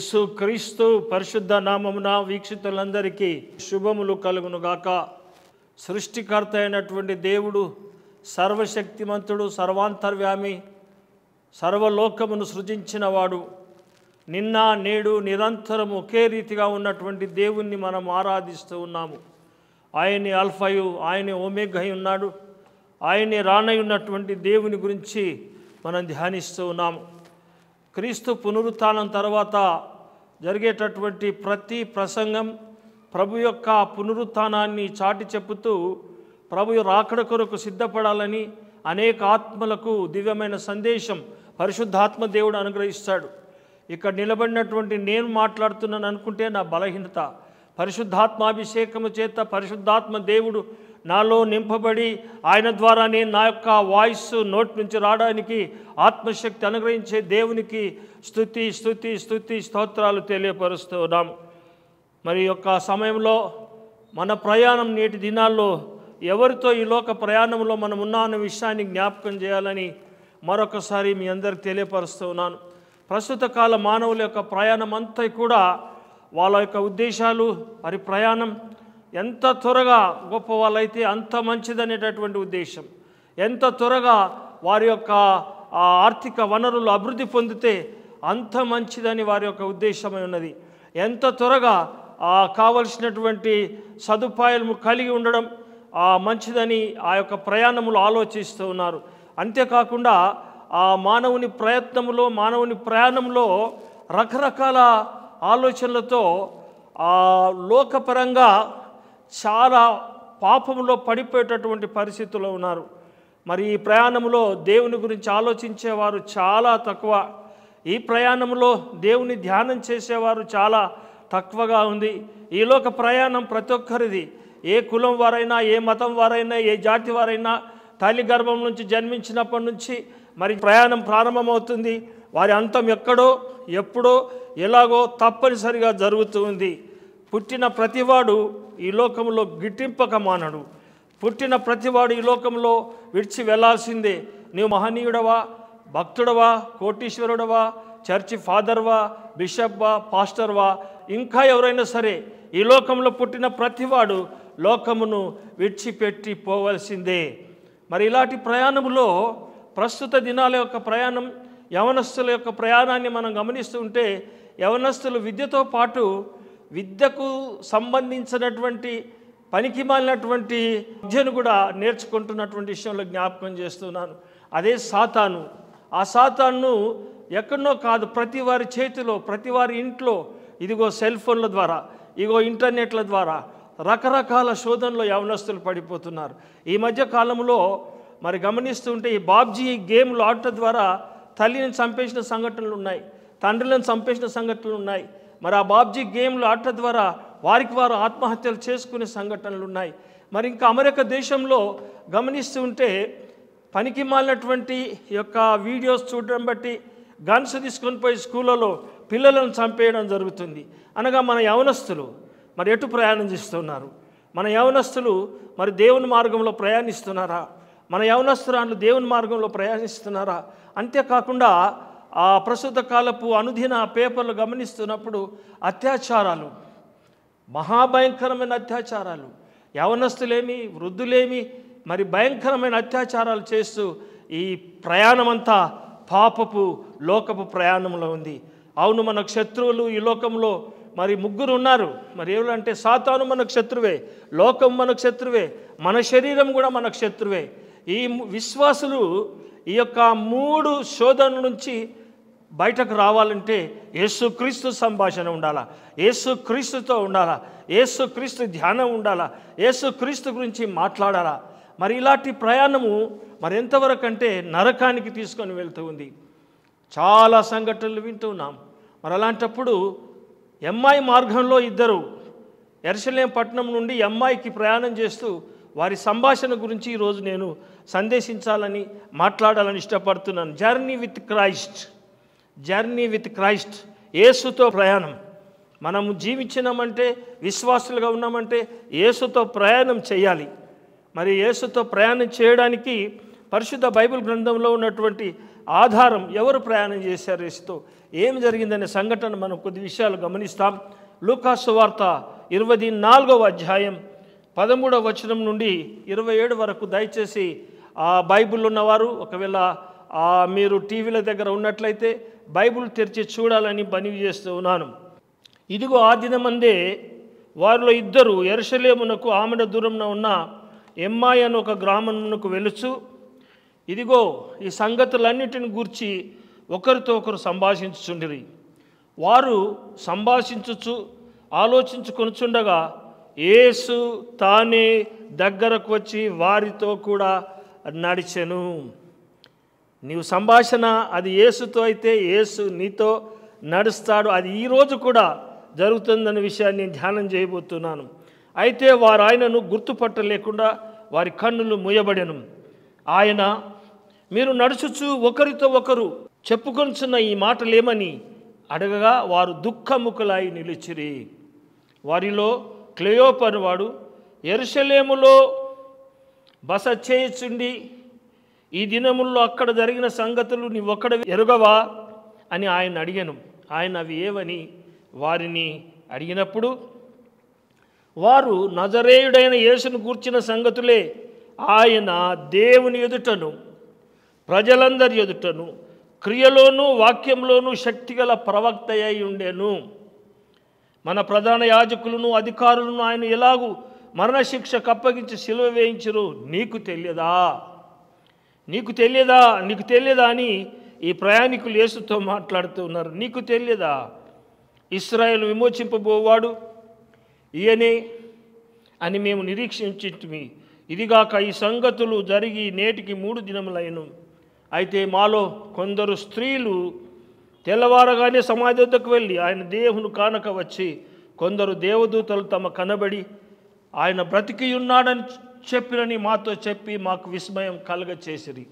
యేసు క్రీస్తు పరిశుద్ధ నామమున వీక్షితులందరికీ శుభములు కలుగును గాక సృష్టికర్త అయినటువంటి దేవుడు సర్వశక్తిమంతుడు సర్వాంతర్యామి సర్వలోకమును సృజించినవాడు నిన్న నేడు నిరంతరం ఒకే రీతిగా ఉన్నటువంటి దేవుణ్ణి మనం ఆరాధిస్తూ ఉన్నాము ఆయనే అల్ఫయు ఆయనే ఓమేఘై ఉన్నాడు ఆయనే రానై ఉన్నటువంటి దేవుని గురించి మనం ధ్యానిస్తూ ఉన్నాము క్రీస్తు పునరుత్థానం తర్వాత జరిగేటటువంటి ప్రతి ప్రసంగం ప్రభు యొక్క పునరుత్థానాన్ని చాటి చెప్పుతూ ప్రభు రాకడ కొరకు సిద్ధపడాలని అనేక ఆత్మలకు దివ్యమైన సందేశం పరిశుద్ధాత్మ దేవుడు అనుగ్రహిస్తాడు ఇక్కడ నిలబడినటువంటి నేను మాట్లాడుతున్నాను అనుకుంటే నా బలహీనత పరిశుద్ధాత్మాభిషేకము చేత పరిశుద్ధాత్మ దేవుడు నాలో నింపబడి ఆయన ద్వారా నేను నా యొక్క వాయిస్ నోటి నుంచి రావడానికి ఆత్మశక్తి అనుగ్రహించే దేవునికి స్థుతి స్థుతి స్థుతి స్తోత్రాలు తెలియపరుస్తూ ఉన్నాము మరి యొక్క సమయంలో మన ప్రయాణం నేటి దినాల్లో ఎవరితో ఈ లోక ప్రయాణంలో మనం ఉన్నా అన్న విషయాన్ని జ్ఞాపకం చేయాలని మరొకసారి మీ అందరికి తెలియపరుస్తూ ఉన్నాను ప్రస్తుత కాల మానవుల యొక్క ప్రయాణం అంతా కూడా వాళ్ళ యొక్క ఉద్దేశాలు వారి ప్రయాణం ఎంత త్వరగా గొప్ప వాళ్ళైతే అంత మంచిదనేటటువంటి ఉద్దేశం ఎంత త్వరగా వారి యొక్క ఆ ఆర్థిక వనరులు అభివృద్ధి పొందితే అంత మంచిదని వారి యొక్క ఉద్దేశమై ఉన్నది ఎంత త్వరగా ఆ కావలసినటువంటి సదుపాయాలు కలిగి ఉండడం ఆ మంచిదని ఆ యొక్క ప్రయాణములు ఆలోచిస్తూ ఉన్నారు అంతేకాకుండా ఆ మానవుని ప్రయత్నంలో మానవుని ప్రయాణంలో రకరకాల ఆలోచనలతో ఆ లోకపరంగా చాలా పాపంలో పడిపోయేటటువంటి పరిస్థితుల్లో ఉన్నారు మరి ఈ ప్రయాణంలో దేవుని గురించి ఆలోచించేవారు చాలా తక్కువ ఈ ప్రయాణంలో దేవుని ధ్యానం చేసేవారు చాలా తక్కువగా ఉంది ఈ లోక ప్రయాణం ప్రతి ఒక్కరిది ఏ కులం వారైనా ఏ మతం వారైనా ఏ జాతి వారైనా తల్లి గర్భం నుంచి జన్మించినప్పటి నుంచి మరి ప్రయాణం ప్రారంభమవుతుంది వారి అంతం ఎక్కడో ఎప్పుడో ఎలాగో తప్పనిసరిగా జరుగుతుంది పుట్టిన ప్రతివాడు ఈ లోకంలో గిట్టింపక మానడు పుట్టిన ప్రతివాడు ఈ లోకంలో విడిచి వెళ్ళాల్సిందే నీవు మహనీయుడవా భక్తుడవా కోటీశ్వరుడవా చర్చి ఫాదర్వా బిషప్వా పాస్టర్వా ఇంకా ఎవరైనా సరే ఈ లోకంలో పుట్టిన ప్రతివాడు లోకమును విడిచిపెట్టి పోవలసిందే మరి ఇలాంటి ప్రయాణంలో ప్రస్తుత దినాల యొక్క ప్రయాణం యవనస్తుల యొక్క ప్రయాణాన్ని మనం గమనిస్తూ ఉంటే యవనస్తులు విద్యతో పాటు విద్యకు సంబంధించినటువంటి పనికి మాలినటువంటి విద్యను కూడా నేర్చుకుంటున్నటువంటి విషయంలో జ్ఞాపకం చేస్తున్నాను అదే సాతాను ఆ సాతాను ఎక్కడనో కాదు ప్రతి వారి చేతిలో ప్రతి వారి ఇంట్లో ఇదిగో సెల్ ఫోన్ల ద్వారా ఇగో ఇంటర్నెట్ల ద్వారా రకరకాల శోధనలో యవనస్తులు పడిపోతున్నారు ఈ మధ్య కాలంలో మరి గమనిస్తుంటే ఈ బాబ్జీ గేమ్లు ఆడటం ద్వారా తల్లిని చంపేసిన సంఘటనలు ఉన్నాయి తండ్రులను చంపేసిన సంఘటనలు ఉన్నాయి మరి ఆ బాబ్జీ గేమ్లు ఆడటం ద్వారా వారికి వారు ఆత్మహత్యలు చేసుకునే సంఘటనలు ఉన్నాయి మరి ఇంకా అమెరికా దేశంలో గమనిస్తూ ఉంటే పనికి మాలినటువంటి యొక్క వీడియోస్ చూడడం బట్టి గన్స్ తీసుకొని పోయి స్కూళ్ళలో పిల్లలను చంపేయడం జరుగుతుంది అనగా మన యవనస్తులు మరి ఎటు ప్రయాణం చేస్తున్నారు మన యవనస్తులు మరి దేవుని మార్గంలో ప్రయాణిస్తున్నారా మన యవనస్తురాలు దేవుని మార్గంలో ప్రయాణిస్తున్నారా అంతేకాకుండా ఆ ప్రస్తుత కాలపు అనుదిన పేపర్లు గమనిస్తున్నప్పుడు అత్యాచారాలు మహాభయంకరమైన అత్యాచారాలు యవనస్తులేమి వృద్ధులేమి మరి భయంకరమైన అత్యాచారాలు చేస్తూ ఈ ప్రయాణమంతా పాపపు లోకపు ప్రయాణంలో ఉంది అవును మనకు శత్రువులు ఈ లోకంలో మరి ముగ్గురు ఉన్నారు మరి ఎవరంటే సాతాను మనకు శత్రువే లోకం మనకు శత్రువే మన శరీరం కూడా మనకు శత్రువే ఈ విశ్వాసులు ఈ యొక్క మూడు శోధనల నుంచి బయటకు రావాలంటే యేసుక్రీస్తు సంభాషణ ఉండాలా యేసుక్రీస్తుతో ఉండాలా యేసుక్రీస్తు ధ్యానం ఉండాలా యేసుక్రీస్తు గురించి మాట్లాడాలా మరి ఇలాంటి ప్రయాణము మరి ఎంతవరకు అంటే నరకానికి తీసుకొని వెళ్తూ ఉంది చాలా సంఘటనలు వింటున్నాం మరి అలాంటప్పుడు ఎంఐ మార్గంలో ఇద్దరు ఎర్షలేం పట్టణం నుండి ఎంఐకి ప్రయాణం చేస్తూ వారి సంభాషణ గురించి ఈరోజు నేను సందేశించాలని మాట్లాడాలని ఇష్టపడుతున్నాను journey with Christ journey with Christ యేసుతో ప్రయాణం మనం జీవించినామంటే విశ్వాసులుగా ఉన్నామంటే యేసుతో ప్రయాణం చేయాలి మరి యేసుతో ప్రయాణం చేయడానికి పరిశుద్ధ బైబిల్ గ్రంథంలో ఉన్నటువంటి ఆధారం ఎవరు ప్రయాణం చేశారు యేసుతో ఏం జరిగిందనే సంఘటన మనం కొద్ది విషయాలు గమనిస్తాం లూకాసు వార్త ఇరవై నాలుగవ అధ్యాయం పదమూడవ వచనం నుండి ఇరవై ఏడు వరకు దయచేసి ఆ బైబిల్ ఉన్నవారు ఒకవేళ ఆ మీరు టీవీల దగ్గర ఉన్నట్లయితే బైబిల్ తెరిచి చూడాలని మనవి చేస్తూ ఉన్నాను ఇదిగో ఆ దినమందే వారిలో ఇద్దరు ఎరుసలేమునకు ఆమెడ దూరంలో ఉన్న ఎమ్మాయి అని ఒక గ్రామమునకు వెలుచు ఇదిగో ఈ సంగతులన్నిటిని గూర్చి ఒకరితో ఒకరు సంభాషించుచుండిరి వారు సంభాషించుచు ఆలోచించుకొనుచుండగా యేసు తానే దగ్గరకు వచ్చి వారితో కూడా నడిచెను నీవు సంభాషణ అది యేసుతో అయితే యేసు నీతో నడుస్తాడు అది ఈరోజు కూడా జరుగుతుందన్న విషయాన్ని నేను ధ్యానం చేయబోతున్నాను అయితే వారు ఆయనను గుర్తుపట్టలేకుండా వారి కన్నులు మూయబడెను ఆయన మీరు నడుచుచు ఒకరితో ఒకరు చెప్పుకొనుచున్న ఈ మాటలేమని అడగగా వారు దుఃఖముఖులై నిలిచిరి వారిలో క్లెయోపను వాడు ఎరుసలేములో బస చేయుచుండి ఈ దినముల్లో అక్కడ జరిగిన సంగతులు నీవొక్కడ ఎరుగవా అని ఆయన అడిగాను ఆయన అవి ఏవని వారిని అడిగినప్పుడు వారు నజరేయుడైన యేసును గూర్చిన సంగతులే ఆయన దేవుని ఎదుటను ప్రజలందరి ఎదుటను క్రియలోనూ వాక్యంలోనూ శక్తిగల ప్రవక్త అయి ఉండెను మన ప్రధాన యాజకులను అధికారులను ఆయన ఎలాగూ మరణశిక్షకు అప్పగించి సిలువ వేయించరు నీకు తెలియదా నీకు తెలియదా నీకు తెలియదా అని ఈ ప్రయాణికులు యేసుతో మాట్లాడుతూ ఉన్నారు నీకు తెలియదా ఇస్రాయేల్ విమోచింపబోవాడు ఈయనే అని మేము నిరీక్షించిమి ఇదిగాక ఈ సంగతులు జరిగి నేటికి మూడు దినములైను అయితే మాలో కొందరు స్త్రీలు తెల్లవారగానే సమాధి వద్దకు వెళ్ళి ఆయన దేవుని కానక వచ్చి కొందరు దేవదూతలు తమ కనబడి ఆయన బ్రతికి ఉన్నాడని చెప్పినని మాతో చెప్పి మాకు విస్మయం కలగ చేసిరి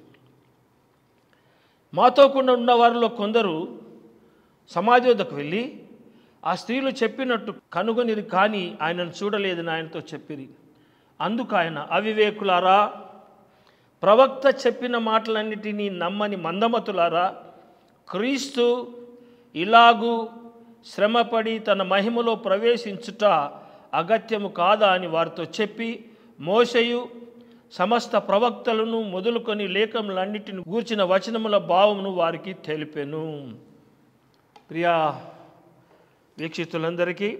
మాతో కూడా ఉన్న వారిలో కొందరు సమాధి వద్దకు వెళ్ళి ఆ స్త్రీలు చెప్పినట్టు కనుగొనిది కానీ ఆయనను చూడలేదని ఆయనతో చెప్పిరి అందుకు ఆయన అవివేకులారా ప్రవక్త చెప్పిన మాటలన్నిటినీ నమ్మని మందమతులారా క్రీస్తు ఇలాగూ శ్రమపడి తన మహిమలో ప్రవేశించుట అగత్యము కాదా అని వారితో చెప్పి మోసయు సమస్త ప్రవక్తలను మొదలుకొని లేఖములన్నిటిని గూర్చిన వచనముల భావమును వారికి తెలిపెను ప్రియా వీక్షితులందరికీ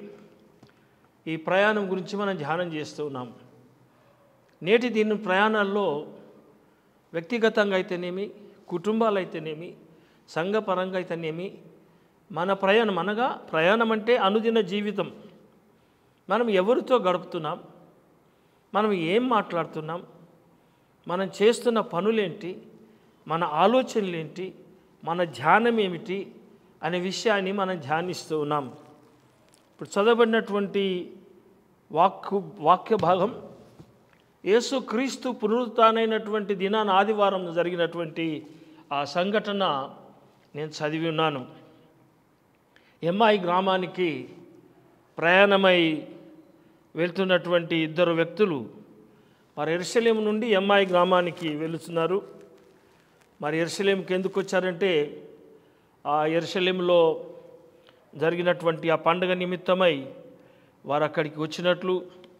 ఈ ప్రయాణం గురించి మనం ధ్యానం చేస్తూ ఉన్నాం నేటి దీని ప్రయాణాల్లో వ్యక్తిగతంగా అయితేనేమి కుటుంబాలు అయితేనేమి సంఘపరంగా అయితేనేమి మన ప్రయాణం అనగా ప్రయాణం అంటే అనుదిన జీవితం మనం ఎవరితో గడుపుతున్నాం మనం ఏం మాట్లాడుతున్నాం మనం చేస్తున్న పనులేంటి మన ఆలోచనలేంటి మన ధ్యానం ఏమిటి అనే విషయాన్ని మనం ధ్యానిస్తూ ఉన్నాం ఇప్పుడు చదవబడినటువంటి వాక్కు వాక్య భాగం యేసు క్రీస్తు పునరుత్నైనటువంటి దినాన ఆదివారం జరిగినటువంటి ఆ సంఘటన నేను చదివి ఉన్నాను ఎంఐ గ్రామానికి ప్రయాణమై వెళ్తున్నటువంటి ఇద్దరు వ్యక్తులు మరి ఎరుసలేం నుండి ఎంఐ గ్రామానికి వెళుతున్నారు మరి ఎరుసలేంకి ఎందుకు వచ్చారంటే ఆ ఎరుసలేంలో జరిగినటువంటి ఆ పండుగ నిమిత్తమై వారు అక్కడికి వచ్చినట్లు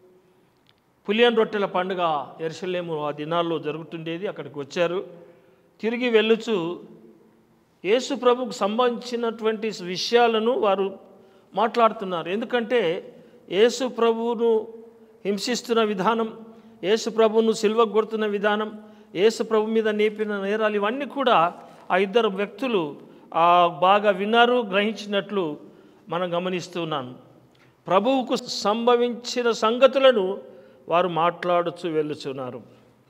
పులియన్ రొట్టెల పండుగ ఎరుసలేము ఆ దినాల్లో జరుగుతుండేది అక్కడికి వచ్చారు తిరిగి వెళ్ళుచు యేసు ప్రభుకు సంబంధించినటువంటి విషయాలను వారు మాట్లాడుతున్నారు ఎందుకంటే యేసు ప్రభువును హింసిస్తున్న విధానం యేసు ప్రభువును సిల్వ కొడుతున్న విధానం యేసు ప్రభు మీద నేపిన నేరాలు ఇవన్నీ కూడా ఆ ఇద్దరు వ్యక్తులు ఆ, బాగా విన్నారు గ్రహించినట్లు మనం గమనిస్తున్నాను ప్రభువుకు సంభవించిన సంగతులను వారు మాట్లాడుచు వెళ్ళుచున్నారు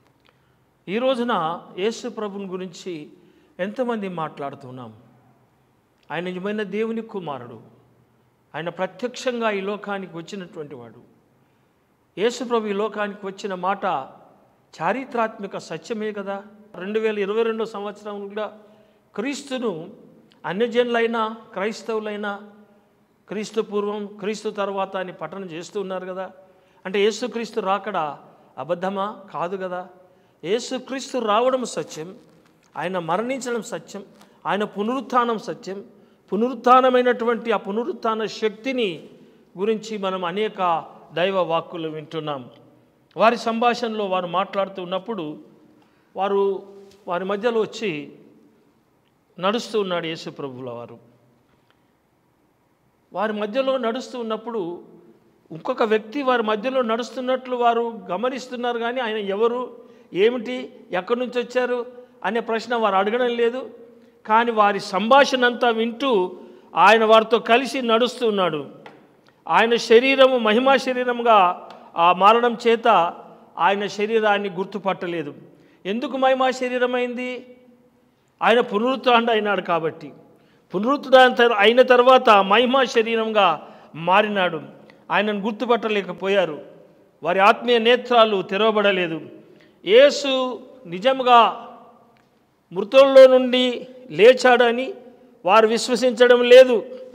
ఈ రోజున యేసు ప్రభుని గురించి ఎంతమంది మాట్లాడుతున్నాం ఆయన నిజమైన దేవుని కుమారుడు ఆయన ప్రత్యక్షంగా ఈ లోకానికి వచ్చినటువంటి వాడు యేసు ప్రభు ఈ లోకానికి వచ్చిన మాట చారిత్రాత్మక సత్యమే కదా రెండు వేల ఇరవై రెండో సంవత్సరం కూడా క్రీస్తును అన్యజనులైనా క్రైస్తవులైనా క్రీస్తు పూర్వం క్రీస్తు తర్వాత అని పఠనం చేస్తూ ఉన్నారు కదా అంటే యేసుక్రీస్తు రాకడా అబద్ధమా కాదు కదా యేసుక్రీస్తు రావడం సత్యం ఆయన మరణించడం సత్యం ఆయన పునరుత్థానం సత్యం పునరుత్థానమైనటువంటి ఆ పునరుత్థాన శక్తిని గురించి మనం అనేక దైవ వాక్కులు వింటున్నాం వారి సంభాషణలో వారు మాట్లాడుతూ ఉన్నప్పుడు వారు వారి మధ్యలో వచ్చి నడుస్తూ ఉన్నాడు యేసు ప్రభుల వారు వారి మధ్యలో నడుస్తూ ఉన్నప్పుడు ఇంకొక వ్యక్తి వారి మధ్యలో నడుస్తున్నట్లు వారు గమనిస్తున్నారు కానీ ఆయన ఎవరు ఏమిటి ఎక్కడి నుంచి వచ్చారు అనే ప్రశ్న వారు అడగడం లేదు కానీ వారి సంభాషణ అంతా వింటూ ఆయన వారితో కలిసి నడుస్తూ ఉన్నాడు ఆయన శరీరము మహిమా శరీరంగా ఆ మారడం చేత ఆయన శరీరాన్ని గుర్తుపట్టలేదు ఎందుకు మహిమా శరీరమైంది ఆయన పునరుత్థాండ అయినాడు కాబట్టి పునరుత్థాన అయిన తర్వాత మహిమా శరీరంగా మారినాడు ఆయనను గుర్తుపట్టలేకపోయారు వారి ఆత్మీయ నేత్రాలు తెరవబడలేదు యేసు నిజంగా మృతుల్లో నుండి లేచాడని వారు విశ్వసించడం లేదు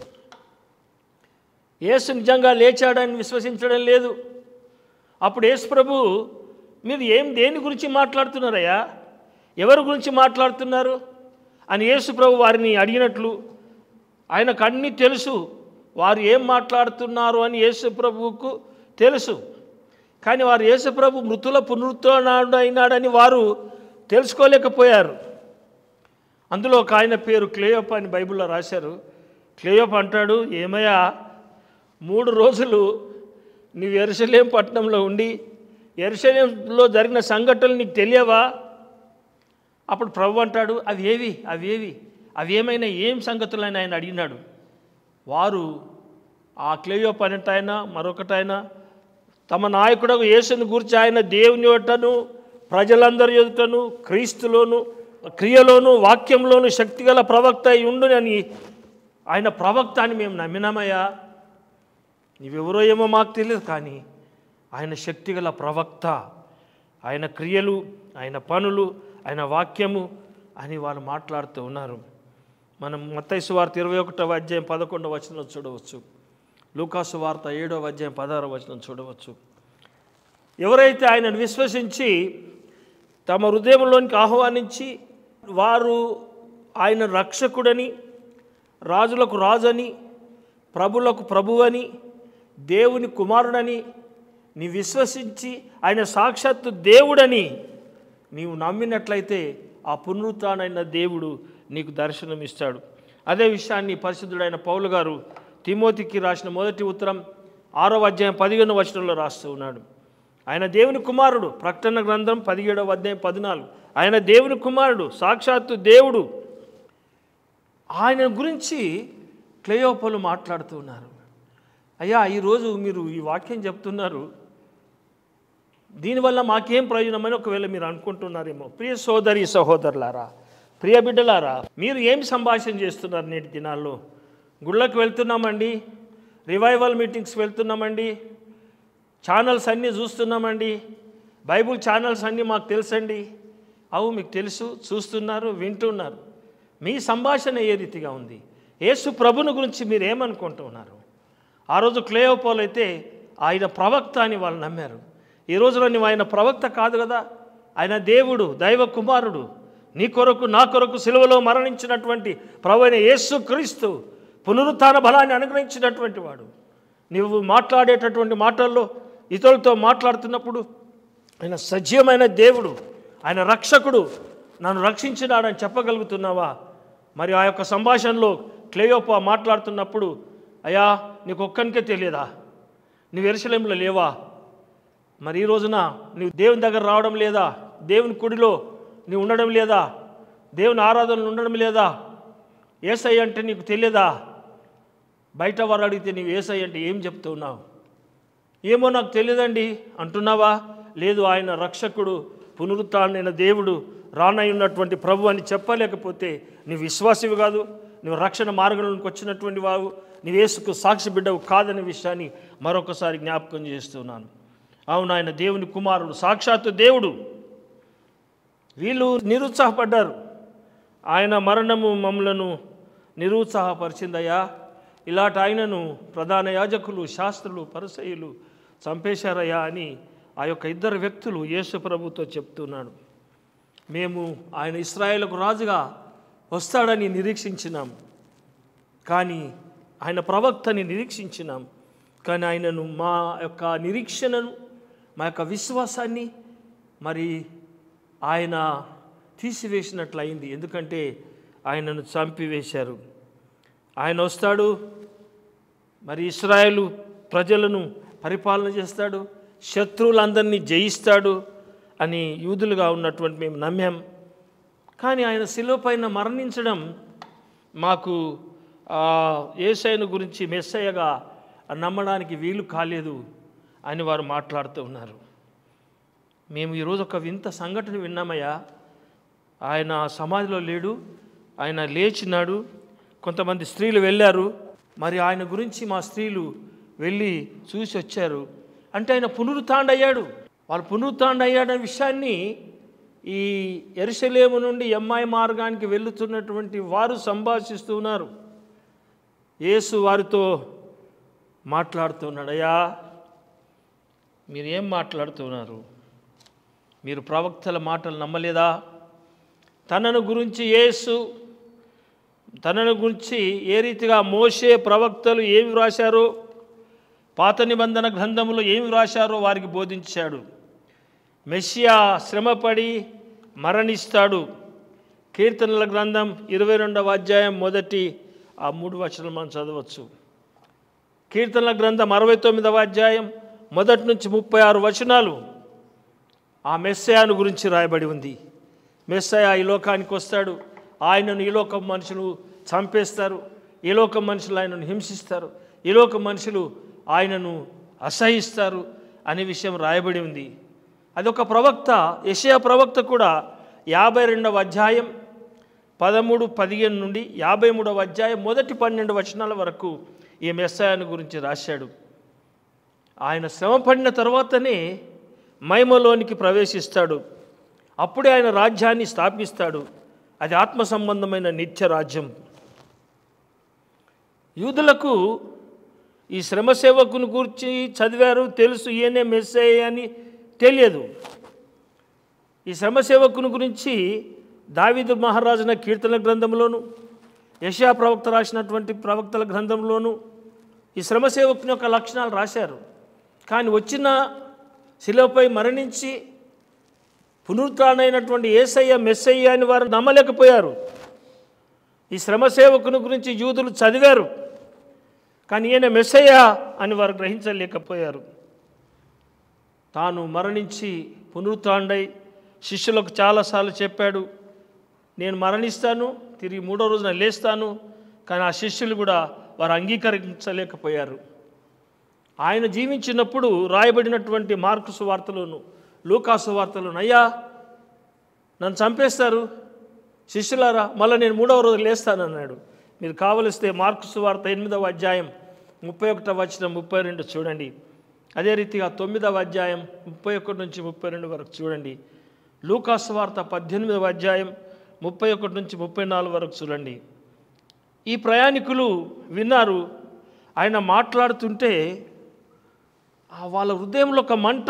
యేసు నిజంగా లేచాడని విశ్వసించడం లేదు అప్పుడు యేసు ప్రభు మీరు ఏం దేని గురించి మాట్లాడుతున్నారయ్యా ఎవరి గురించి మాట్లాడుతున్నారు అని యేసు ప్రభు వారిని అడిగినట్లు ఆయనకు అన్నీ తెలుసు వారు ఏం మాట్లాడుతున్నారు అని యేసు ప్రభువుకు తెలుసు కానీ వారు యేసు ప్రభు మృతుల పునరుత్నాడు అయినాడని వారు తెలుసుకోలేకపోయారు అందులో ఒక ఆయన పేరు క్లేయోప అని బైబిల్లో రాశారు క్లేయోప అంటాడు ఏమయ్యా మూడు రోజులు నీవు ఎరుసలేం పట్టణంలో ఉండి ఎరుసలేంలో జరిగిన సంఘటనలు నీకు తెలియవా అప్పుడు ప్రభు అంటాడు అవి ఏవి అవి ఏవి అవి ఏమైనా ఏం సంగతులని ఆయన అడిగినాడు వారు ఆ క్లేయోప అనేటైన మరొకటైనా తమ నాయకుడు యేసుని గురించి ఆయన దేవుని యొట్టను ప్రజలందరి ఎదుటను క్రీస్తులోను క్రియలోను వాక్యంలోను శక్తిగల ప్రవక్త అయి ఉండునని ఆయన ప్రవక్త అని మేము నమ్మినామయ్యా నీవెవరో ఏమో మాకు తెలియదు కానీ ఆయన శక్తిగల ప్రవక్త ఆయన క్రియలు ఆయన పనులు ఆయన వాక్యము అని వాళ్ళు మాట్లాడుతూ ఉన్నారు మనం మత్తైసు వార్త ఇరవై ఒకటవ అధ్యాయం పదకొండవ వచనం చూడవచ్చు లూకాసు వార్త ఏడవ అధ్యాయం పదహారవ వచనం చూడవచ్చు ఎవరైతే ఆయనను విశ్వసించి తమ హృదయంలోనికి ఆహ్వానించి వారు ఆయన రక్షకుడని రాజులకు రాజని ప్రభులకు ప్రభువని దేవుని కుమారుడని నీ విశ్వసించి ఆయన సాక్షాత్తు దేవుడని నీవు నమ్మినట్లయితే ఆ పునరుత్నైన దేవుడు నీకు దర్శనం ఇస్తాడు అదే విషయాన్ని పరిశుద్ధుడైన పౌలు గారు తిమోతికి రాసిన మొదటి ఉత్తరం ఆరో అధ్యాయం పదిహేను వచనంలో రాస్తూ ఉన్నాడు ఆయన దేవుని కుమారుడు ప్రకటన గ్రంథం పదిహేడవ అధ్యాయం పద్నాలుగు ఆయన దేవుని కుమారుడు సాక్షాత్తు దేవుడు ఆయన గురించి క్లేయోపలు మాట్లాడుతూ ఉన్నారు అయ్యా ఈరోజు మీరు ఈ వాక్యం చెప్తున్నారు దీనివల్ల మాకేం ప్రయోజనమని ఒకవేళ మీరు అనుకుంటున్నారేమో ప్రియ సోదరి సహోదరులారా ప్రియ బిడ్డలారా మీరు ఏం సంభాషణ చేస్తున్నారు నేటి దినాల్లో గుళ్ళకు వెళ్తున్నామండి రివైవల్ మీటింగ్స్ వెళ్తున్నామండి ఛానల్స్ అన్నీ చూస్తున్నామండి బైబుల్ ఛానల్స్ అన్నీ మాకు తెలుసండి అవు మీకు తెలుసు చూస్తున్నారు వింటున్నారు మీ సంభాషణ ఏ రీతిగా ఉంది యేసు ప్రభుని గురించి మీరు ఏమనుకుంటున్నారు ఆ రోజు క్లేయోపోల్ అయితే ఆయన ప్రవక్త అని వాళ్ళు నమ్మారు ఈ రోజున నువ్వు ఆయన ప్రవక్త కాదు కదా ఆయన దేవుడు దైవ కుమారుడు నీ కొరకు నా కొరకు సిలువలో మరణించినటువంటి ప్రభు అయిన యేసు క్రీస్తు పునరుత్థాన బలాన్ని అనుగ్రహించినటువంటి వాడు నువ్వు మాట్లాడేటటువంటి మాటల్లో ఇతరులతో మాట్లాడుతున్నప్పుడు ఆయన సజీవమైన దేవుడు ఆయన రక్షకుడు నన్ను రక్షించినాడని చెప్పగలుగుతున్నావా మరి ఆ యొక్క సంభాషణలో క్లేయోపా మాట్లాడుతున్నప్పుడు అయ్యా నీకు ఒక్కనికే తెలియదా నువ్వు ఎరుసలేంలో లేవా మరి ఈ రోజున నీవు దేవుని దగ్గర రావడం లేదా దేవుని కుడిలో నీవు ఉండడం లేదా దేవుని ఆరాధనలు ఉండడం లేదా ఏసై అంటే నీకు తెలియదా బయట వారు అడిగితే నీవు ఏసై అంటే ఏం చెప్తున్నావు ఏమో నాకు తెలియదండి అంటున్నావా లేదు ఆయన రక్షకుడు పునరుత్నైన దేవుడు రానై ఉన్నటువంటి ప్రభు అని చెప్పలేకపోతే నీవు విశ్వాసివి కాదు నువ్వు రక్షణ మార్గంలోకి వచ్చినటువంటి వావు నీవు యేసుకు సాక్షి బిడ్డవు కాదనే విషయాన్ని మరొకసారి జ్ఞాపకం చేస్తున్నాను అవును ఆయన దేవుని కుమారుడు సాక్షాత్తు దేవుడు వీళ్ళు నిరుత్సాహపడ్డారు ఆయన మరణము మమ్మలను నిరుత్సాహపరిచిందయ్యా ఇలాంటి ఆయనను ప్రధాన యాజకులు శాస్త్రులు పరిసయులు చంపేశారయ్యా అని ఆ యొక్క ఇద్దరు వ్యక్తులు యేసు ప్రభుతో చెప్తున్నాడు మేము ఆయన ఇస్రాయేల్కు రాజుగా వస్తాడని నిరీక్షించినాం కానీ ఆయన ప్రవక్తని నిరీక్షించినాం కానీ ఆయనను మా యొక్క నిరీక్షణను మా యొక్క విశ్వాసాన్ని మరి ఆయన తీసివేసినట్లయింది ఎందుకంటే ఆయనను చంపివేశారు ఆయన వస్తాడు మరి ఇస్రాయేలు ప్రజలను పరిపాలన చేస్తాడు శత్రువులందరినీ జయిస్తాడు అని యూదులుగా ఉన్నటువంటి మేము నమ్మాం కానీ ఆయన శిలువ పైన మరణించడం మాకు ఆ, యేసయ్యను గురించి మెస్సయ్యగా నమ్మడానికి వీలు కాలేదు అని వారు మాట్లాడుతూ ఉన్నారు మేము ఈరోజు ఒక వింత సంఘటన విన్నామయ్యా ఆయన సమాధిలో లేడు ఆయన లేచినాడు కొంతమంది స్త్రీలు వెళ్ళారు మరి ఆయన గురించి మా స్త్రీలు వెళ్ళి చూసి వచ్చారు అంటే ఆయన పునరుత్థాండయ్యాడు వాళ్ళు పునరుత్థాండయ్యాడనే విషయాన్ని ఈ ఎరుసలేము నుండి ఎంఐ మార్గానికి వెళుతున్నటువంటి వారు సంభాషిస్తూ ఉన్నారు యేసు వారితో మాట్లాడుతున్నాడు అయ్యా మీరు ఏం మాట్లాడుతున్నారు మీరు ప్రవక్తల మాటలు నమ్మలేదా తనను గురించి యేసు తనను గురించి ఏ రీతిగా మోసే ప్రవక్తలు ఏమి వ్రాశారో పాత నిబంధన గ్రంథములో ఏమి వ్రాశారో వారికి బోధించాడు మెస్సియా శ్రమపడి మరణిస్తాడు కీర్తనల గ్రంథం ఇరవై రెండవ అధ్యాయం మొదటి ఆ మూడు వచనాలు మనం చదవచ్చు కీర్తనల గ్రంథం అరవై తొమ్మిదవ అధ్యాయం మొదటి నుంచి ముప్పై ఆరు వచనాలు ఆ మెస్సయాను గురించి రాయబడి ఉంది మెస్సయ ఈ లోకానికి వస్తాడు ఆయనను ఈ లోకం మనుషులు చంపేస్తారు ఈ లోకం మనుషులు ఆయనను హింసిస్తారు ఈ లోకం మనుషులు ఆయనను అసహిస్తారు అనే విషయం రాయబడి ఉంది అదొక ప్రవక్త యెషయా ప్రవక్త కూడా యాభై రెండవ అధ్యాయం పదమూడు పదిహేను నుండి యాభై మూడవ అధ్యాయం మొదటి పన్నెండు వచనాల వరకు ఈ మెస్సాయాను గురించి రాశాడు ఆయన శ్రమ పడిన తర్వాతనే మహిమలోనికి ప్రవేశిస్తాడు అప్పుడే ఆయన రాజ్యాన్ని స్థాపిస్తాడు అది ఆత్మ సంబంధమైన నిత్య రాజ్యం యూదులకు ఈ శ్రమ సేవకుని గురించి చదివారు తెలుసు ఈయనే మెస్సయ్య అని తెలియదు ఈ శ్రమ సేవకుని గురించి దావీదు మహారాజున కీర్తన గ్రంథంలోను యశా ప్రవక్త రాసినటువంటి ప్రవక్తల గ్రంథంలోను ఈ శ్రమ సేవకుని యొక్క లక్షణాలు రాశారు కానీ వచ్చిన శిలపై మరణించి పునరుత్నైనటువంటి ఏసయ్య మెస్సయ్య అని వారు నమ్మలేకపోయారు ఈ శ్రమ సేవకుని గురించి యూదులు చదివారు కానీ ఈయన మెస్సయ్య అని వారు గ్రహించలేకపోయారు తాను మరణించి పునరుత్డై శిష్యులకు చాలాసార్లు చెప్పాడు నేను మరణిస్తాను తిరిగి మూడో రోజున లేస్తాను కానీ ఆ శిష్యులు కూడా వారు అంగీకరించలేకపోయారు ఆయన జీవించినప్పుడు రాయబడినటువంటి మార్కు సువార్తలోను లూకాసు వార్తలోను అయ్యా నన్ను చంపేస్తారు శిష్యులారా మళ్ళీ నేను మూడవ రోజు లేస్తానన్నాడు మీరు కావలిస్తే మార్కు సువార్త ఎనిమిదవ అధ్యాయం ముప్పై ఒకటవ వచ్చిన ముప్పై రెండు చూడండి అదే రీతిగా తొమ్మిదవ అధ్యాయం ముప్పై ఒకటి నుంచి ముప్పై రెండు వరకు చూడండి లూకాసు వార్త పద్దెనిమిదవ అధ్యాయం ముప్పై ఒకటి నుంచి ముప్పై నాలుగు వరకు చూడండి ఈ ప్రయాణికులు విన్నారు ఆయన మాట్లాడుతుంటే ఆ వాళ్ళ హృదయంలో ఒక మంట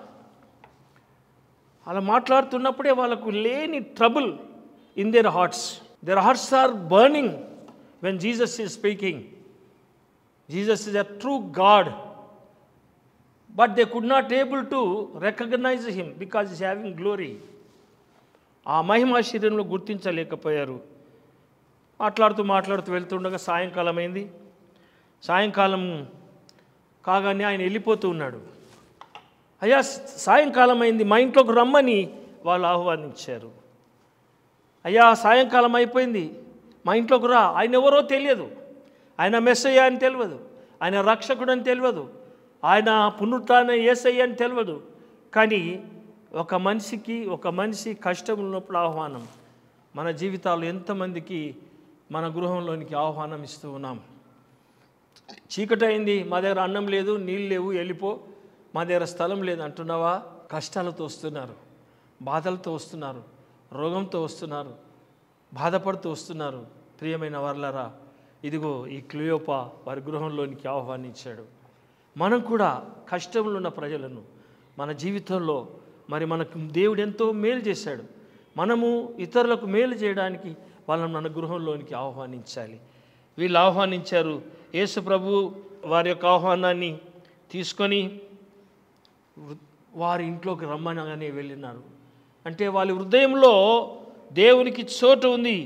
అలా మాట్లాడుతున్నప్పుడే వాళ్ళకు లేని trouble in their hearts their hearts are burning when Jesus is speaking Jesus is a true God but they could not able to recognise him because is having glory ఆ మహిమా శరీరంలో గుర్తించలేకపోయారు మాట్లాడుతూ మాట్లాడుతూ వెళ్తుండగా సాయంకాలం అయింది సాయంకాలం కాగానే ఆయన వెళ్ళిపోతూ ఉన్నాడు అయ్యా సాయంకాలం అయింది మా ఇంట్లోకి రమ్మని వాళ్ళు ఆహ్వానించారు అయ్యా సాయంకాలం అయిపోయింది మా ఇంట్లోకి రా ఆయన ఎవరో తెలియదు ఆయన మెస్సయ్య అని తెలియదు ఆయన రక్షకుడు అని తెలియదు ఆయన పునరుత్న ఏసయ్య అని తెలియదు కానీ ఒక మనిషికి ఒక మనిషి కష్టం ఉన్నప్పుడు ఆహ్వానం మన జీవితాల్లో ఎంతమందికి మన గృహంలోనికి ఆహ్వానం ఇస్తూ ఉన్నాం చీకటి అయింది మా దగ్గర అన్నం లేదు నీళ్ళు లేవు వెళ్ళిపో మా దగ్గర స్థలం లేదు అంటున్నావా కష్టాలతో వస్తున్నారు బాధలతో వస్తున్నారు రోగంతో వస్తున్నారు బాధపడుతూ వస్తున్నారు ప్రియమైన వర్లరా ఇదిగో ఈ క్లియోపా వారి గృహంలోనికి ఆహ్వానించాడు మనం కూడా కష్టంలో ఉన్న ప్రజలను మన జీవితంలో మరి మనకు దేవుడు ఎంతో మేలు చేశాడు మనము ఇతరులకు మేలు చేయడానికి వాళ్ళని మన గృహంలోనికి ఆహ్వానించాలి వీళ్ళు ఆహ్వానించారు యేసు ప్రభు వారి యొక్క ఆహ్వానాన్ని తీసుకొని వృ- వారి ఇంట్లోకి రమ్మనగానే వెళ్ళినారు అంటే వాళ్ళ హృదయంలో దేవునికి చోటు ఉంది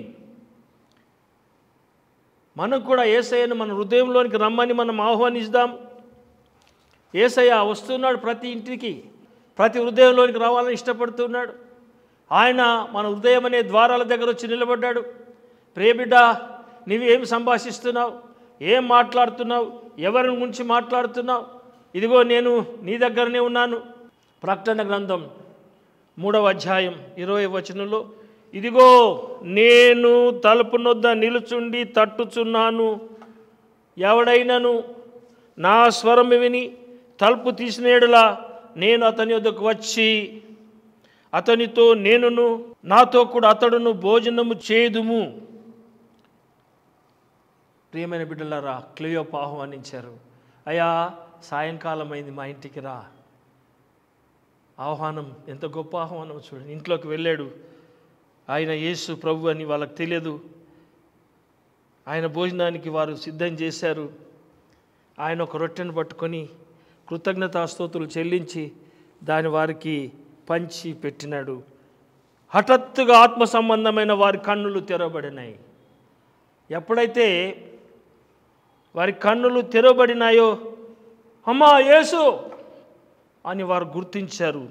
మనం కూడా ఏసయ్యను మన హృదయంలోనికి రమ్మని మనం ఆహ్వానిస్తాం ఏసయ్య వస్తున్నాడు ప్రతి ఇంటికి ప్రతి హృదయంలోనికి రావాలని ఇష్టపడుతున్నాడు ఆయన మన హృదయం అనే ద్వారాల దగ్గర వచ్చి నిలబడ్డాడు ప్రేబిడ్డ నీవు ఏం సంభాషిస్తున్నావు ఏం మాట్లాడుతున్నావు ఎవరి గురించి మాట్లాడుతున్నావు ఇదిగో నేను నీ దగ్గరనే ఉన్నాను ప్రకటన గ్రంథం మూడవ అధ్యాయం ఇరవై వచనంలో ఇదిగో నేను తలుపు నొద్ద నిలుచుండి తట్టుచున్నాను ఎవడైనను నా స్వరం విని తలుపు తీసినేడులా నేను అతని వద్దకు వచ్చి అతనితో నేనును నాతో కూడా అతడును భోజనము చేదుము ప్రియమైన బిడ్డలారా క్లియోప్ ఆహ్వానించారు అయ్యా సాయంకాలం అయింది మా ఇంటికి రా ఆహ్వానం ఎంత గొప్ప ఆహ్వానం చూడండి ఇంట్లోకి వెళ్ళాడు ఆయన యేసు ప్రభు అని వాళ్ళకి తెలియదు ఆయన భోజనానికి వారు సిద్ధం చేశారు ఆయన ఒక రొట్టెను పట్టుకొని కృతజ్ఞతాస్తోతులు చెల్లించి దాని వారికి పంచి పెట్టినాడు హఠాత్తుగా ఆత్మ సంబంధమైన వారి కన్నులు తెరవబడినాయి ఎప్పుడైతే వారి కన్నులు తెరవబడినాయో అమ్మా యేసు అని వారు గుర్తించారు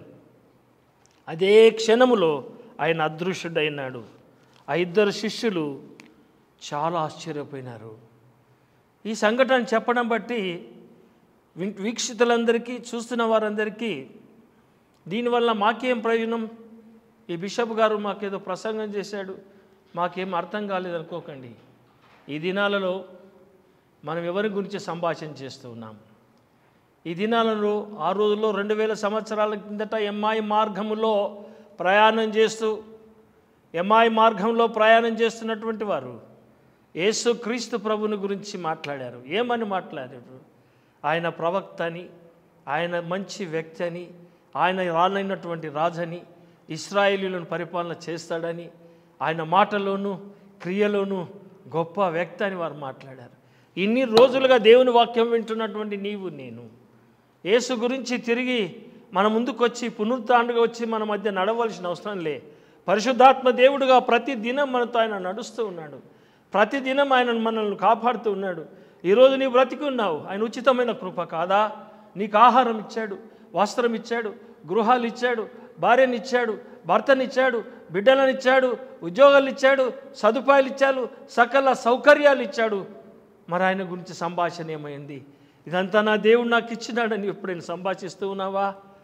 అదే క్షణములో ఆయన అదృశ్యుడైనాడు ఆ ఇద్దరు శిష్యులు చాలా ఆశ్చర్యపోయినారు ఈ సంఘటన చెప్పడం బట్టి వి- వీక్షితులందరికీ చూస్తున్న వారందరికీ దీనివల్ల మాకేం ప్రయోజనం ఈ బిషప్ గారు మాకేదో ప్రసంగం చేశాడు మాకేం అర్థం కాలేదనుకోకండి ఈ దినాలలో మనం ఎవరి గురించి సంభాషణ చేస్తూ ఉన్నాం ఈ దినాలలో ఆ రోజుల్లో రెండు వేల సంవత్సరాల కిందట ఎంఐ మార్గములో ప్రయాణం చేస్తూ ఎంఐ మార్గంలో ప్రయాణం చేస్తున్నటువంటి వారు యేసు క్రీస్తు ప్రభుని గురించి మాట్లాడారు ఏమని మాట్లాడారు ఆయన ప్రవక్త అని ఆయన మంచి వ్యక్తి అని ఆయన రానైనటువంటి రాజని ఇస్రాయేలీలను పరిపాలన చేస్తాడని ఆయన మాటలోను క్రియలోను గొప్ప వ్యక్తి అని వారు మాట్లాడారు ఇన్ని రోజులుగా దేవుని వాక్యం వింటున్నటువంటి నీవు నేను యేసు గురించి తిరిగి మన ముందుకు వచ్చి పునరుత్థాండుగా వచ్చి మన మధ్య నడవలసిన అవసరం లే పరిశుద్ధాత్మ దేవుడుగా ప్రతి దినం మనతో ఆయన నడుస్తూ ఉన్నాడు ప్రతి దినం ఆయన మనల్ని కాపాడుతూ ఉన్నాడు ఈరోజు నీ బ్రతికి ఉన్నావు ఆయన ఉచితమైన కృప కాదా నీకు ఆహారం ఇచ్చాడు వస్త్రం ఇచ్చాడు గృహాలు ఇచ్చాడు భార్యనిచ్చాడు భర్తనిచ్చాడు బిడ్డలనిచ్చాడు ఉద్యోగాలు ఇచ్చాడు సదుపాయాలు ఇచ్చాడు సకల సౌకర్యాలు ఇచ్చాడు మరి ఆయన గురించి సంభాషణ ఏమైంది ఇదంతా నా దేవుడు నాకు ఇచ్చినాడని ఎప్పుడైనా సంభాషిస్తూ ఉన్నావా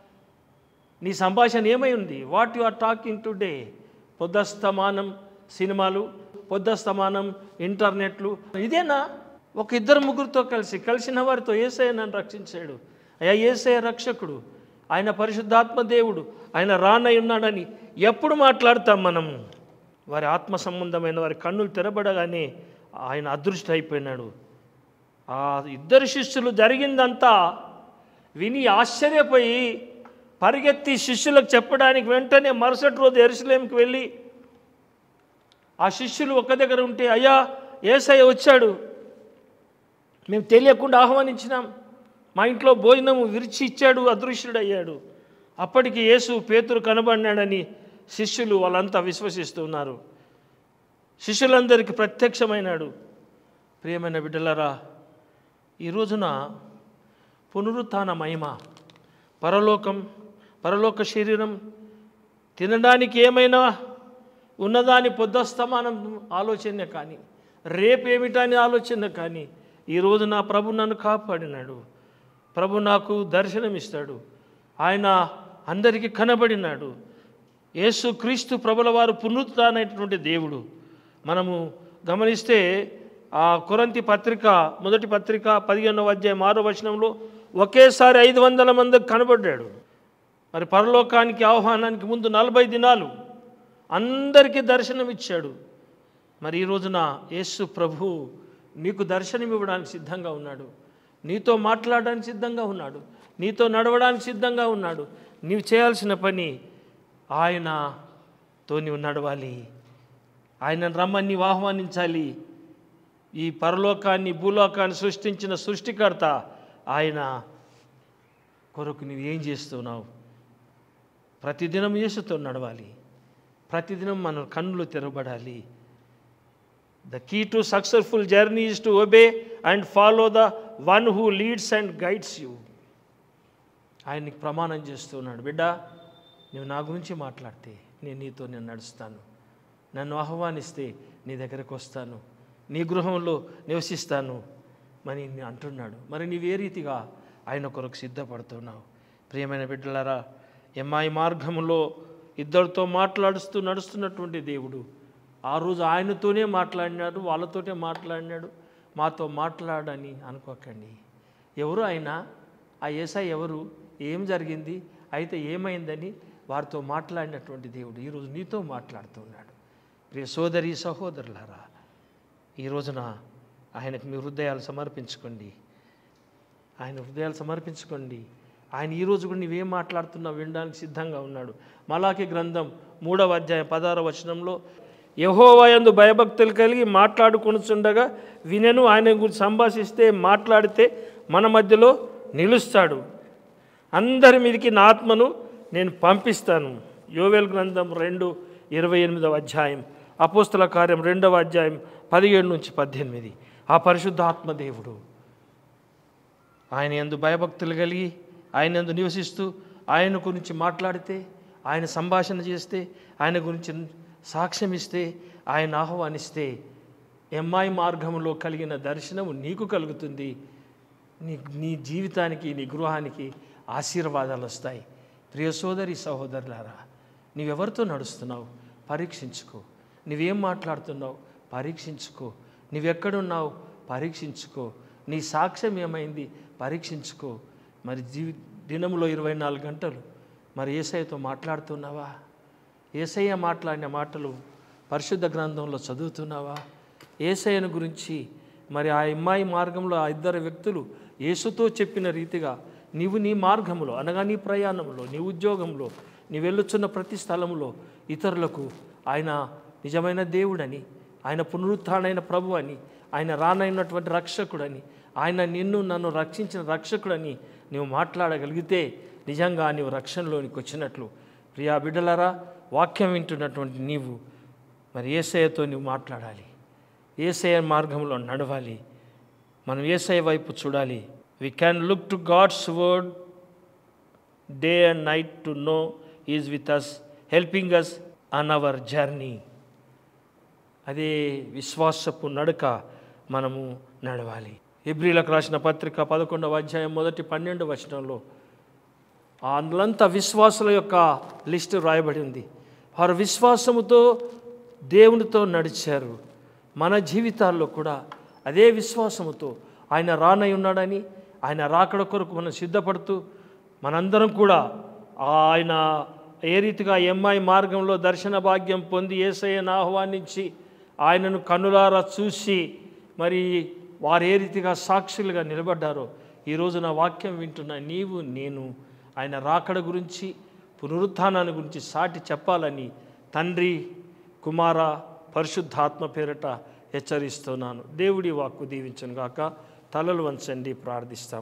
నీ సంభాషణ ఏమై ఉంది what you are talking today పొద్దస్తమానం సినిమాలు పొద్దస్తమానం ఇంటర్నెట్లు ఇదేనా ఒక ఇద్దరు ముగ్గురితో కలిసి కలిసిన వారితో ఏసయ్య నన్ను రక్షించాడు అయ్యా ఏసయ్య రక్షకుడు ఆయన పరిశుద్ధాత్మ దేవుడు ఆయన రానై ఉన్నాడని ఎప్పుడు మాట్లాడతాం మనం వారి ఆత్మ సంబంధమైన వారి కన్నులు తెరబడగానే ఆయన అదృష్ట అయిపోయినాడు ఆ ఇద్దరు శిష్యులు జరిగిందంతా విని ఆశ్చర్యపోయి పరిగెత్తి శిష్యులకు చెప్పడానికి వెంటనే మరుసటి రోజు ఎరుసలేంకి వెళ్ళి ఆ శిష్యులు ఒక్క దగ్గర ఉంటే అయ్యా ఏసయ్య వచ్చాడు మేము తెలియకుండా ఆహ్వానించినాం మా ఇంట్లో భోజనము విరిచి ఇచ్చాడు అదృశ్యుడు అయ్యాడు అప్పటికి యేసు పేతురు కనబడినాడని శిష్యులు వాళ్ళంతా విశ్వసిస్తున్నారు శిష్యులందరికీ ప్రత్యక్షమైనాడు ప్రియమైన బిడ్డలారా ఈ రోజున పునరుత్థాన మహిమ పరలోకం పరలోక శరీరం తినడానికి ఏమైనా ఉన్నదాని పొద్దస్తమానం ఆలోచన కానీ రేపేమిటా అని ఆలోచన కానీ ఈరోజు నా ప్రభు నన్ను కాపాడినాడు ప్రభు నాకు దర్శనమిస్తాడు ఆయన అందరికీ కనబడినాడు యేసు క్రీస్తు ప్రభుల వారు పునరుత్నటువంటి దేవుడు మనము గమనిస్తే ఆ కొరంతి పత్రిక మొదటి పత్రిక పదిహేనవ అధ్యాయం ఆరో వచనంలో ఒకేసారి ఐదు వందల మందికి కనబడ్డాడు మరి పరలోకానికి ఆహ్వానానికి ముందు నలభై దినాలు అందరికీ దర్శనం ఇచ్చాడు మరి ఈ రోజున యేసు ప్రభు నీకు దర్శనం ఇవ్వడానికి సిద్ధంగా ఉన్నాడు నీతో మాట్లాడడానికి సిద్ధంగా ఉన్నాడు నీతో నడవడానికి సిద్ధంగా ఉన్నాడు నీవు చేయాల్సిన పని ఆయన తో నీవు నడవాలి ఆయనను రమ్మని నీవు ఆహ్వానించాలి ఈ పరలోకాన్ని భూలోకాన్ని సృష్టించిన సృష్టికర్త ఆయన కొరకు నువ్వు ఏం చేస్తున్నావు ప్రతిదినం యేసుతో నడవాలి ప్రతిదినం మన కన్నులు తెరవబడాలి the key to successful journey is to obey and follow the one who leads and guides you ఆయన నీకు ప్రమాణం చేస్తున్నాడు బిడ్డ నువ్వు నా గురించి మాట్లాడితే నేను నీతో నేను నడుస్తాను నన్ను ఆహ్వానిస్తే నీ దగ్గరకు వస్తాను నీ గృహంలో నివసిస్తాను అని నీ అంటున్నాడు మరి నీవు ఏ రీతిగా ఆయన కొరకు సిద్ధపడుతున్నావు ప్రియమైన బిడ్డలారా ఎంఐ మార్గంలో ఇద్దరితో మాట్లాడుస్తూ నడుస్తున్నటువంటి దేవుడు ఆ రోజు ఆయనతోనే మాట్లాడినాడు వాళ్ళతోనే మాట్లాడినాడు మాతో మాట్లాడని అనుకోకండి ఎవరు ఆయన ఆ ఏసై ఎవరు ఏం జరిగింది అయితే ఏమైందని వారితో మాట్లాడినటువంటి దేవుడు ఈరోజు నీతో మాట్లాడుతున్నాడు ప్రియ సోదరి సహోదరులారా ఈ రోజున ఆయనకు మీ హృదయాలు సమర్పించుకోండి ఆయన హృదయాలు సమర్పించుకోండి ఆయన ఈ రోజు కూడా నీవేం మాట్లాడుతున్నావు వినడానికి సిద్ధంగా ఉన్నాడు మలాకి గ్రంథం మూడవ అధ్యాయం పదార వచనంలో యహోవయందు భయభక్తులు కలిగి మాట్లాడుకొనుచుండగా వినను ఆయన గురించి సంభాషిస్తే మాట్లాడితే మన మధ్యలో నిలుస్తాడు అందరి మీదకి నా ఆత్మను నేను పంపిస్తాను యోవేల్ గ్రంథం రెండు ఇరవై ఎనిమిదవ అధ్యాయం అపోస్తల కార్యం రెండవ అధ్యాయం పదిహేడు నుంచి పద్దెనిమిది ఆ పరిశుద్ధ ఆత్మదేవుడు ఆయన ఎందు భయభక్తులు కలిగి ఆయన ఎందు నివసిస్తూ ఆయన గురించి మాట్లాడితే ఆయన సంభాషణ చేస్తే ఆయన గురించి సాక్ష్యం ఇస్తే ఆయన ఆహ్వానిస్తే ఎంఐ మార్గంలో కలిగిన దర్శనము నీకు కలుగుతుంది నీ నీ జీవితానికి నీ గృహానికి ఆశీర్వాదాలు వస్తాయి ప్రియ సోదరి సహోదరులారా నీవెవరితో నడుస్తున్నావు పరీక్షించుకో నువ్వేం మాట్లాడుతున్నావు పరీక్షించుకో నువ్వెక్కడున్నావు పరీక్షించుకో నీ సాక్ష్యం ఏమైంది పరీక్షించుకో మరి జీవి దినములో ఇరవై నాలుగు గంటలు మరి ఏసయ్యతో మాట్లాడుతున్నావా ఏసయ్య మాట్లాడిన మాటలు పరిశుద్ధ గ్రంథంలో చదువుతున్నావా ఏసయ్యను గురించి మరి ఆ అమ్మాయి మార్గంలో ఆ ఇద్దరు వ్యక్తులు యేసుతో చెప్పిన రీతిగా నీవు నీ మార్గంలో అనగా నీ ప్రయాణంలో నీ ఉద్యోగంలో నీ వెళ్ళుచున్న ప్రతి స్థలంలో ఇతరులకు ఆయన నిజమైన దేవుడని ఆయన పునరుత్థానైన ప్రభు అని ఆయన రానైనటువంటి రక్షకుడని ఆయన నిన్ను నన్ను రక్షించిన రక్షకుడని నీవు మాట్లాడగలిగితే నిజంగా నీవు రక్షణలోనికి వచ్చినట్లు ప్రియా బిడ్డలారా వాక్యం వింటున్నటువంటి నీవు మరి ఏసయ్యతో నువ్వు మాట్లాడాలి ఏసయ్య మార్గంలో నడవాలి మనం ఏసయ్య వైపు చూడాలి we can look to God's word day and night to know is with us helping us on our journey అదే విశ్వాసపు నడక మనము నడవాలి ఎబ్రిలకు రాసిన పత్రిక పదకొండవ అధ్యాయం మొదటి పన్నెండు వచనంలో అందులంతా విశ్వాసుల యొక్క లిస్టు రాయబడి ఉంది వారు విశ్వాసముతో దేవునితో నడిచారు మన జీవితాల్లో కూడా అదే విశ్వాసముతో ఆయన రానై ఉన్నాడని ఆయన రాకడ కొరకు మనం సిద్ధపడుతూ మనందరం కూడా ఆయన ఏ రీతిగా ఎంఐ మార్గంలో దర్శన భాగ్యం పొంది ఏసయ్యను ఆహ్వానించి ఆయనను కన్నులారా చూసి మరి వారు ఏ రీతిగా సాక్షులుగా నిలబడ్డారో ఈరోజు నా వాక్యం వింటున్న నీవు నేను ఆయన రాకడ గురించి పునరుత్థానాన్ని గురించి సాటి చెప్పాలని తండ్రి కుమార పరిశుద్ధాత్మ పేరట హెచ్చరిస్తున్నాను దేవుడి వాక్కు దీవించను గాక తలలు వంచండి ప్రార్థిస్తాం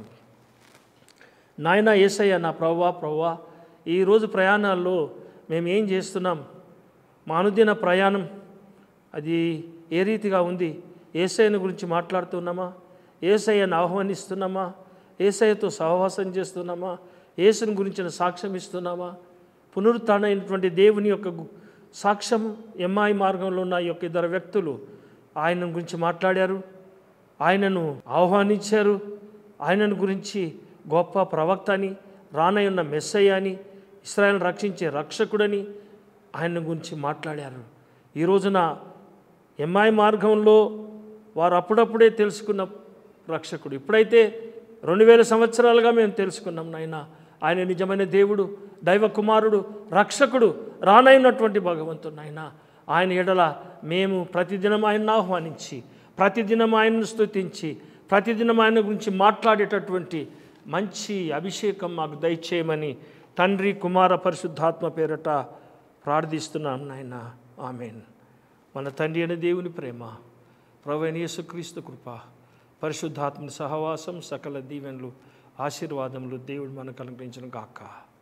నాయన ఏసయ్య నా ప్రవ్వా ప్రవ్వా ఈరోజు ప్రయాణాల్లో మేము ఏం చేస్తున్నాం మా అనుదిన ప్రయాణం అది ఏ రీతిగా ఉంది ఏసయ్యను గురించి మాట్లాడుతున్నామా ఏసయ్యను ఆహ్వానిస్తున్నామా ఏసయ్యతో సహవాసం చేస్తున్నామా యేసుని గురించిన సాక్ష్యం ఇస్తున్నామా పునరుత్నమైనటువంటి దేవుని యొక్క గు- సాక్ష్యం ఎంఐ మార్గంలో ఉన్న ఈ యొక్క ఇద్దరు వ్యక్తులు ఆయన గురించి మాట్లాడారు ఆయనను ఆహ్వానించారు ఆయనను గురించి గొప్ప ప్రవక్త అని రానయ్యున్న మెస్సయ్య అని ఇస్రాయల్ రక్షించే రక్షకుడని ఆయన గురించి మాట్లాడారు ఈ రోజున ఎంఐ మార్గంలో వారు అప్పుడప్పుడే తెలుసుకున్న రక్షకుడు ఇప్పుడైతే రెండు వేల సంవత్సరాలుగా మేము తెలుసుకున్నాం నాయన ఆయన నిజమైన దేవుడు దైవ కుమారుడు రక్షకుడు రానైనటువంటి భగవంతుడు నాయన ఆయన ఎడల మేము ప్రతిదినం ఆయన్ని ఆహ్వానించి ప్రతిదినం ఆయన్ను స్తుతించి ప్రతిదినం ఆయన గురించి మాట్లాడేటటువంటి మంచి అభిషేకం మాకు దయచేయమని తండ్రి కుమార పరిశుద్ధాత్మ పేరట ప్రార్థిస్తున్నాను నాయన ఆమెన్ మన తండ్రి అయిన దేవుని ప్రేమ ప్రవైన యేసుక్రీస్తు కృప పరిశుద్ధాత్మ సహవాసం సకల దీవెనలు ఆశీర్వాదములు దేవుడు మనకు అనుగ్రహించిన గాక